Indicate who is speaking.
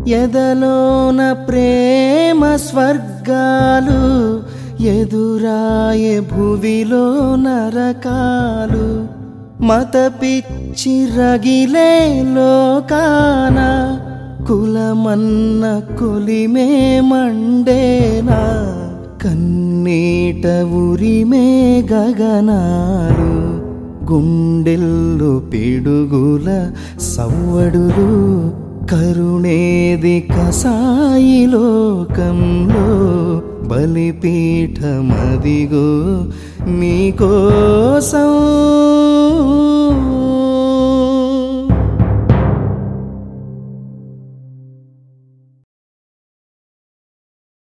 Speaker 1: ఎదలోన ప్రేమ స్వర్గాలు ఎదురాయే భువిలో నరకాలు మత పిచ్చి రగిలే లోకాన కులమన్న కొలిమే మండేనా కన్నీట ఉరిమే గగనాలు గుండెల్లు పిడుగుల సవ్వడులు కరుణేది కసాయి లోకంలో బలిపీఠమదిగో మీకోసం